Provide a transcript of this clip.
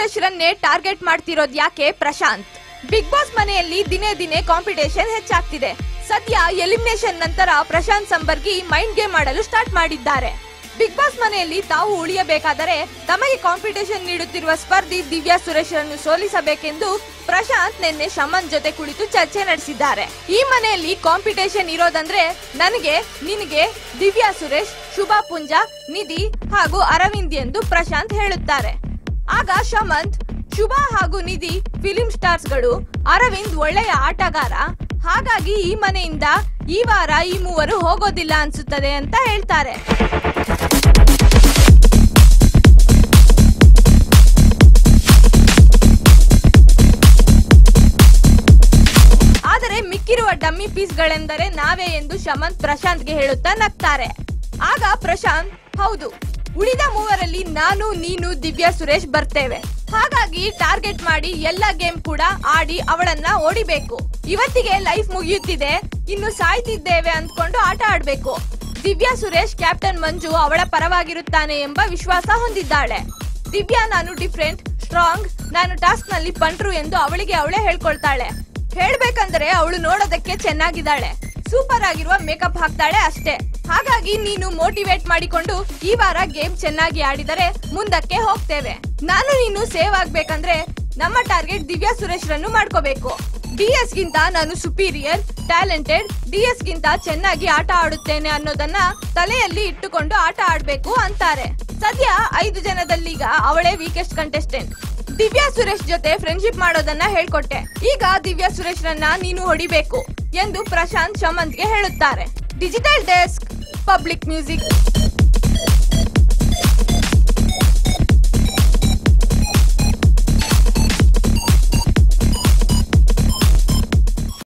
ಸುರೇಶ್ರನ್ನೇ target ಮಾಡ್ತಿರೋದ್ ಯಾಕೆ Prashant big Boss ಮನೆಯಲ್ಲಿ ದಿನೇ ದಿನೇ ಕಾಂಪಿಟೇಷನ್ ಹೆಚ್ಚಾಗ್ತಿದೆ ಸದ್ಯ ಎಲಿಮಿನೇಷನ್ ನಂತರ ಪ್ರಶಾಂತ್ ಸಂಬರ್ಗಿ ಮೈಂಡ್ ಗೇಮ್ ಆಡಲು ಸ್ಟಾರ್ಟ್ ಮಾಡಿದ್ದಾರೆ ಬಿಗ್ ಬಾಸ್ ಮನೆಯಲ್ಲಿ ತಾವು ಉಳಿಯಬೇಕಾದರೆ ತಮಗೆ ಕಾಂಪಿಟೇಷನ್ ನೀಡುತ್ತಿರುವ ಸ್ಪರ್ಧಿ ದಿವ್ಯಾ ಸುರೇಶ್ರನ್ನು ಸೋಲಿಸಬೇಕೆಂದು ಪ್ರಶಾಂತ್ ನಿನ್ನೆ ಶಮನ್ ಜೊತೆ ಕುಳಿತು ಚರ್ಚೆ ನಡೆಸಿದ್ದಾರೆ ಈ ಮನೆಯಲ್ಲಿ ಕಾಂಪಿಟೇಷನ್ ಇರೋದಂದ್ರೆ ನನಗೆ ನಿನಗೆ ದಿವ್ಯಾ ಸುರೇಶ್ ಶುಭಾ ಪುಂಜ ನಿಧಿ ಹಾಗೂ ಅರವಿಂದ್ ಎಂದು ಪ್ರಶಾಂತ್ ಹೇಳುತ್ತಾರೆ ಆಗ ಶಮಂತ್ ಶುಭಾ ಹಾಗೂ ನಿಧಿ ಫಿಲಿಂ ಸ್ಟಾರ್ಸ್ಗಳು ಅರವಿಂದ್ ಒಳ್ಳೆಯ ಆಟಗಾರ ಹಾಗಾಗಿ ಈ ಮನೆಯಿಂದ ಈ ವಾರ ಈ ಮೂವರು ಹೋಗೋದಿಲ್ಲ ಅನ್ಸುತ್ತದೆ ಅಂತ ಹೇಳ್ತಾರೆ ಆದರೆ ಮಿಕ್ಕಿರುವ ಡಮ್ಮಿ ಪೀಸ್ಗಳೆಂದರೆ ನಾವೇ ಎಂದು ಶಮಂತ್ ಪ್ರಶಾಂತ್ಗೆ ಹೇಳುತ್ತಾ ನಗ್ತಾರೆ ಆಗ ಪ್ರಶಾಂತ್ ಹೌದು ಉಳಿದ ಮೂವರಲ್ಲಿ ನಾನು ನೀನು ದಿವ್ಯಾ ಸುರೇಶ್ ಬರ್ತೇವೆ ಹಾಗಾಗಿ ಟಾರ್ಗೆಟ್ ಮಾಡಿ ಎಲ್ಲ ಗೇಮ್ ಕೂಡ ಆಡಿ ಅವಳನ್ನ ಓಡಿಬೇಕು ಇವತ್ತಿಗೆ ಲೈಫ್ ಮುಗಿಯುತ್ತಿದೆ ಇನ್ನು ಸಾಯ್ತಿದ್ದೇವೆ ಅಂದ್ಕೊಂಡು ಆಟ ಆಡ್ಬೇಕು ದಿವ್ಯಾ ಸುರೇಶ್ ಕ್ಯಾಪ್ಟನ್ ಮಂಜು ಅವಳ ಪರವಾಗಿರುತ್ತಾನೆ ಎಂಬ ವಿಶ್ವಾಸ ಹೊಂದಿದ್ದಾಳೆ ದಿವ್ಯಾ ನಾನು ಡಿಫ್ರೆಂಟ್ ಸ್ಟ್ರಾಂಗ್ ನಾನು ಟಾಸ್ಕ್ ನಲ್ಲಿ ಪಂಟ್ರು ಎಂದು ಅವಳಿಗೆ ಅವಳೇ ಹೇಳ್ಕೊಳ್ತಾಳೆ ಹೇಳ್ಬೇಕಂದ್ರೆ ಅವಳು ನೋಡೋದಕ್ಕೆ ಚೆನ್ನಾಗಿದ್ದಾಳೆ ಸೂಪರ್ ಆಗಿರುವ ಮೇಕಪ್ ಹಾಕ್ತಾಳೆ ಅಷ್ಟೇ ಹಾಗಾಗಿ ನೀನು ಮೋಟಿವೇಟ್ ಮಾಡಿಕೊಂಡು ಈ ವಾರ ಗೇಮ್ ಚೆನ್ನಾಗಿ ಆಡಿದರೆ ಮುಂದಕ್ಕೆ ಹೋಗ್ತೇವೆ ನಾನು ನೀನು ಸೇವ್ ಆಗ್ಬೇಕಂದ್ರೆ ನಮ್ಮ ಟಾರ್ಗೆಟ್ ದಿವ್ಯಾ ಸುರೇಶ್ ರನ್ನು ಮಾಡ್ಕೋಬೇಕು ಡಿಎಸ್ ಗಿಂತ ನಾನು ಸುಪೀರಿಯರ್ ಟ್ಯಾಲೆಂಟೆಡ್ ಡಿಎಸ್ ಗಿಂತ ಚೆನ್ನಾಗಿ ಆಟ ಆಡುತ್ತೇನೆ ಅನ್ನೋದನ್ನ ತಲೆಯಲ್ಲಿ ಇಟ್ಟುಕೊಂಡು ಆಟ ಆಡ್ಬೇಕು ಅಂತಾರೆ ಸದ್ಯ ಐದು ಜನದಲ್ಲೀಗ ಅವಳೇ ವೀಕೆಸ್ಟ್ ಕಂಟೆಸ್ಟೆಂಟ್ ದಿವ್ಯಾ ಸುರೇಶ್ ಜೊತೆ ಫ್ರೆಂಡ್ಶಿಪ್ ಮಾಡೋದನ್ನ ಹೇಳ್ಕೊಟ್ಟೆ ಈಗ ದಿವ್ಯಾ ಸುರೇಶ್ ರನ್ನ ನೀನು ಹೊಡಿಬೇಕು ಎಂದು ಪ್ರಶಾಂತ್ ಶಮಂತ್ಗೆ ಹೇಳುತ್ತಾರೆ ಡಿಜಿಟಲ್ ಡೆಸ್ಕ್ ಪಬ್ಲಿಕ್ ಮ್ಯೂಸಿಕ್